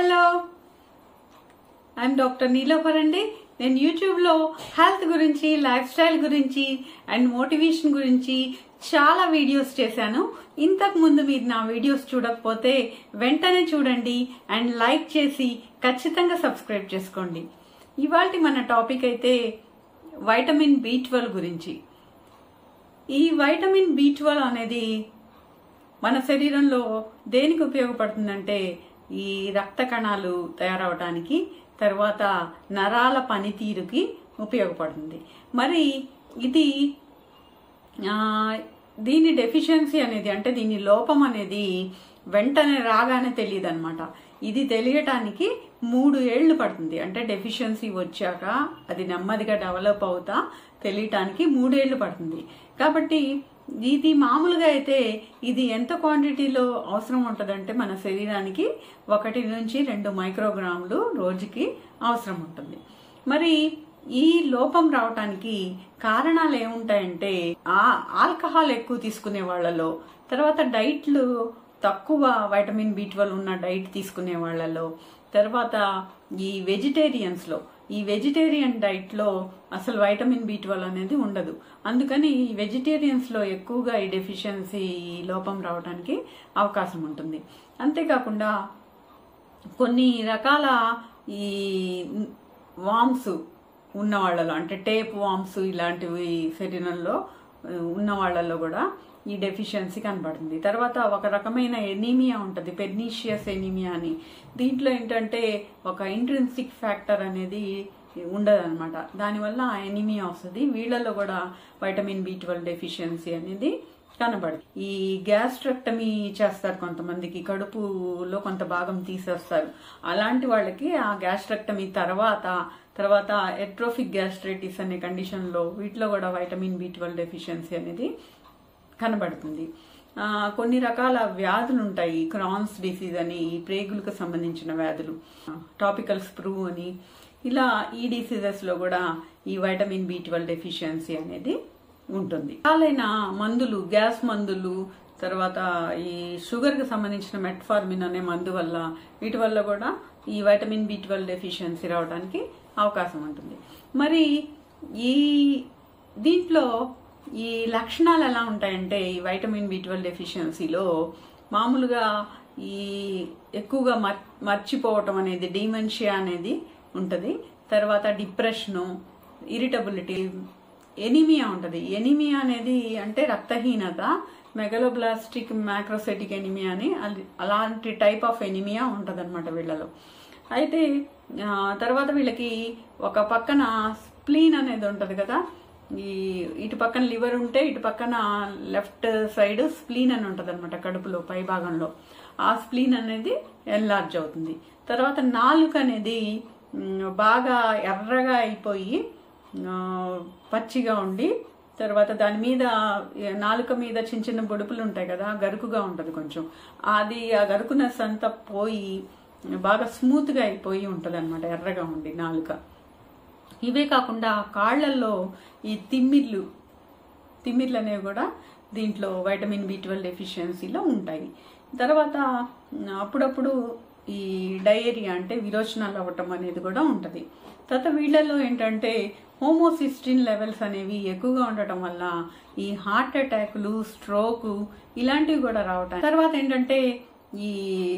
hello I'm doctor Niloufer అండి నేను యూట్యూబ్లో హెల్త్ గురించి లైఫ్ స్టైల్ గురించి అండ్ మోటివేషన్ గురించి చాలా వీడియోస్ చేశాను ఇంతకు ముందు మీరు నా వీడియోస్ చూడకపోతే వెంటనే చూడండి అండ్ లైక్ చేసి ఖచ్చితంగా సబ్స్క్రైబ్ చేసుకోండి ఇవాళ మన టాపిక్ అయితే వైటమిన్ బి ట్వెల్వ్ గురించి ఈ వైటమిన్ బి ట్వెల్వ్ అనేది మన శరీరంలో దేనికి ఉపయోగపడుతుందంటే ఈ రక్త కణాలు తయారవడానికి తర్వాత నరాల పనితీరుకి ఉపయోగపడుతుంది మరి ఇది ఆ, దీని డెఫిషియన్సీ అనేది అంటే దీని లోపం అనేది వెంటనే రాగానే తెలియదు అనమాట ఇది తెలియటానికి మూడు ఏళ్లు పడుతుంది అంటే డెఫిషియన్సీ వచ్చాక అది నెమ్మదిగా డెవలప్ అవుతా తెలియటానికి మూడేళ్లు పడుతుంది కాబట్టి ఇది మామూలుగా అయితే ఇది ఎంత క్వాంటిటీలో అవసరం ఉంటుందంటే మన శరీరానికి ఒకటి నుంచి రెండు మైక్రోగ్రాములు రోజుకి అవసరం ఉంటుంది మరి ఈ లోపం రావటానికి కారణాలు ఏముంటాయంటే ఆ ఆల్కహాల్ ఎక్కువ తీసుకునే వాళ్ళలో తర్వాత డైట్లు తక్కువ వైటమిన్ బి ట్వెల్వ్ ఉన్న డైట్ తీసుకునే వాళ్ళలో తర్వాత ఈ వెజిటేరియన్స్ లో ఈ వెజిటేరియన్ డైట్ లో అసలు వైటమిన్ బి ట్వెల్వ్ అనేది ఉండదు అందుకని ఈ వెజిటేరియన్స్ లో ఎక్కువగా ఈ డెఫిషియన్సీ లోపం రావడానికి అవకాశం ఉంటుంది అంతేకాకుండా కొన్ని రకాల ఈ వామ్స్ ఉన్న వాళ్ళలో అంటే టేప్ వామ్స్ ఇలాంటివి శరీరంలో ఆ, ఉన్న వాళ్ళలో కూడా ఈ డెఫిషియన్సీ కనబడుతుంది తర్వాత ఒక రకమైన ఎనీమియా ఉంటుంది పెర్నీషియస్ ఎనీమియా అని దీంట్లో ఏంటంటే ఒక ఇంట్రెన్సిక్ ఫ్యాక్టర్ అనేది ఉండదన్నమాట దానివల్ల ఆ ఎనీమియా వస్తుంది వీళ్ళలో కూడా వైటమిన్ బి ట్వెల్వ్ డెఫిషియన్సీ అనేది కనబడదు ఈ గ్యాస్ట్రక్టమీ చేస్తారు కొంతమందికి కడుపులో కొంత భాగం తీసేస్తారు అలాంటి వాళ్ళకి ఆ గ్యాస్ట్రక్టమీ తర్వాత తర్వాత ఎట్రోఫిక్ గ్యాస్ట్రైటిస్ అనే కండిషన్ లో వీటిలో కూడా వైటమిన్ బి ట్వెల్వ్ డెఫిషియన్సీ అనేది కనబడుతుంది ఆ, కొన్ని రకాల వ్యాధులు ఉంటాయి క్రాన్స్ డిసీజ్ అని ఈ ప్రేగులకు సంబంధించిన వ్యాధులు టాపికల్ స్ప్రూ అని ఇలా ఈ డిసీజెస్ లో కూడా ఈ వైటమిన్ బి ట్వెల్వ్ డెఫిషియన్సీ అనేది ఉంటుంది రకాలైన మందులు గ్యాస్ మందులు తర్వాత ఈ షుగర్ కి సంబంధించిన మెట్ఫార్మిన్ అనే మందు వల్ల వీటి వల్ల కూడా ఈ వైటమిన్ బి ట్వెల్వ్ డెఫిషియన్సీ రావడానికి అవకాశం ఉంటుంది మరి ఈ దీంట్లో ఈ లక్షణాలు ఎలా ఉంటాయంటే ఈ వైటమిన్ బి ట్వెల్వ్ డెఫిషియన్సీలో మామూలుగా ఈ ఎక్కువగా మర్- మర్చిపోవటం అనేది డిమెన్షియా అనేది ఉంటుంది తర్వాత డిప్రెషను ఇరిటబిలిటీ ఎనిమియా ఉంటుంది ఎనిమియా అనేది అంటే రక్తహీనత మెగలోబ్లాస్టిక్ మ్యాక్రోసైటిక్ ఎనిమియా అని అది- అలాంటి టైప్ ఆఫ్ ఎనిమియా ఉంటుంది వీళ్ళలో అయితే ఆ, తర్వాత వీళ్ళకి ఒక పక్కన స్ప్లీన్ అనేది ఉంటది కదా ఈ ఇటు పక్కన లివర్ ఉంటే ఇటు పక్కన లెఫ్ట్ సైడ్ స్ప్లీన్ అని ఉంటది అనమాట కడుపులో పై భాగంలో ఆ స్ప్లీన్ అనేది ఎన్లార్జ్ అవుతుంది తర్వాత నాలుక అనేది మ్, బాగా ఎర్రగా అయిపోయి ఆ, పచ్చిగా ఉండి తర్వాత దాని మీద ఏ, నాలుక మీద చిన్న చిన్న బొడుపులు ఉంటాయి కదా గరుకుగా ఉంటది కొంచెం అది ఆ గరుకునెస్ అంతా పోయి బాగా స్మూత్ గా అయిపోయి ఉంటది అనమాట ఎర్రగా ఉండి నాలుక ఇవే కాకుండా కాళ్లల్లో ఈ తిమ్మిర్లు తిమ్మిర్లు అనేవి కూడా దీంట్లో వైటమిన్ బి ట్వెల్వ్ డెఫిషియన్సీలో ఉంటాయి తర్వాత ఉమ్, అప్పుడప్పుడు ఈ డయేరియా అంటే విరోచనాలు అవ్వటం అనేది కూడా ఉంటుంది తర్వాత వీళ్ళల్లో ఏంటంటే హోమోసిస్టిన్ లెవెల్స్ అనేవి ఎక్కువగా ఉండటం వల్ల ఈ హార్ట్ అటాక్లు స్ట్రోక్ ఇలాంటివి కూడా రావటం తర్వాత ఏంటంటే ఈ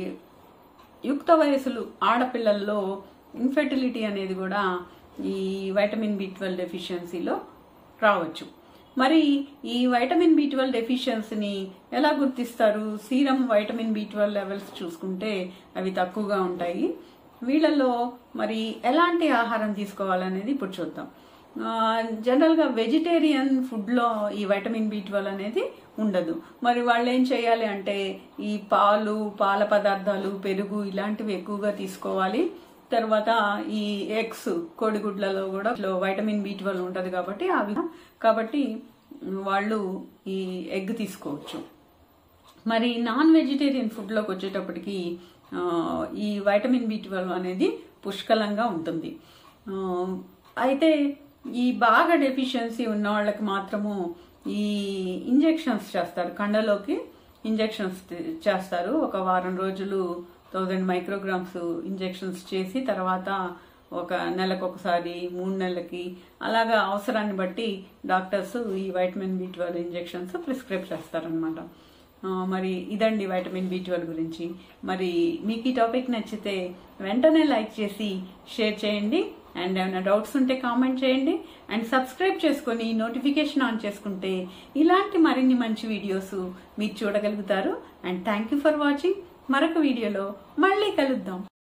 యుక్త వయసులు ఆడపిల్లల్లో ఇన్ఫెర్టిలిటీ అనేది కూడా ఈ వైటమిన్ బి ట్వెల్వ్ డెఫిషియన్సీలో రావచ్చు మరి ఈ వైటమిన్ బి ట్వెల్వ్ డెఫిషియన్సీని ఎలా గుర్తిస్తారు serum vitamin B twelve levels చూసుకుంటే అవి తక్కువగా ఉంటాయి వీళ్ళలో మరి ఎలాంటి ఆహారం తీసుకోవాలనేది ఇప్పుడు చూద్దాం ఆ, జనరల్ గా వెజిటేరియన్ ఫుడ్ లో ఈ వైటమిన్ బి ట్వెల్వ్ అనేది ఉండదు మరి వాళ్ళు ఏం చేయాలి అంటే ఈ పాలు పాల పదార్థాలు పెరుగు ఇలాంటివి ఎక్కువగా తీసుకోవాలి తర్వాత ఈ ఎగ్స్ కోడిగుడ్లలో కూడా లో వైటమిన్ బి ట్వెల్వ్ ఉంటది కాబట్టి అవి కాబట్టి వాళ్ళు ఈ ఎగ్ తీసుకోవచ్చు మరి నాన్ వెజిటేరియన్ ఫుడ్ లోకి వచ్చేటప్పటికి ఆ, ఈ వైటమిన్ బి ట్వెల్వ్ అనేది పుష్కలంగా ఉంటుంది ఆ, అయితే ఈ బాగా డెఫిషియన్సీ ఉన్న వాళ్ళకి మాత్రము ఈ ఇంజెక్షన్స్ చేస్తారు కండలోకి ఇంజెక్షన్స్ చేస్తారు ఒక వారం రోజులు థౌజండ్ మైక్రోగ్రామ్స్ ఇంజెక్షన్స్ చేసి తర్వాత ఒక నెలకు ఒకసారి మూడు నెలలకి అలాగా అవసరాన్ని బట్టి డాక్టర్స్ ఈ vitamin B twelve injections prescribe చేస్తారనమాట ఆ, మరి ఇదండి వైటమిన్ బి ట్వెల్వ్ గురించి మరి మీకు ఈ టాపిక్ నచ్చితే వెంటనే లైక్ చేసి షేర్ చేయండి అండ్ ఏమైనా డౌట్స్ ఉంటే కామెంట్ చేయండి అండ్ సబ్స్క్రైబ్ చేసుకొని నోటిఫికేషన్ ఆన్ చేసుకుంటే ఇలాంటి మరిన్ని మంచి వీడియోస్ మీరు చూడగలుగుతారు and thank you for watching మరొక వీడియోలో మళ్ళీ కలుద్దాం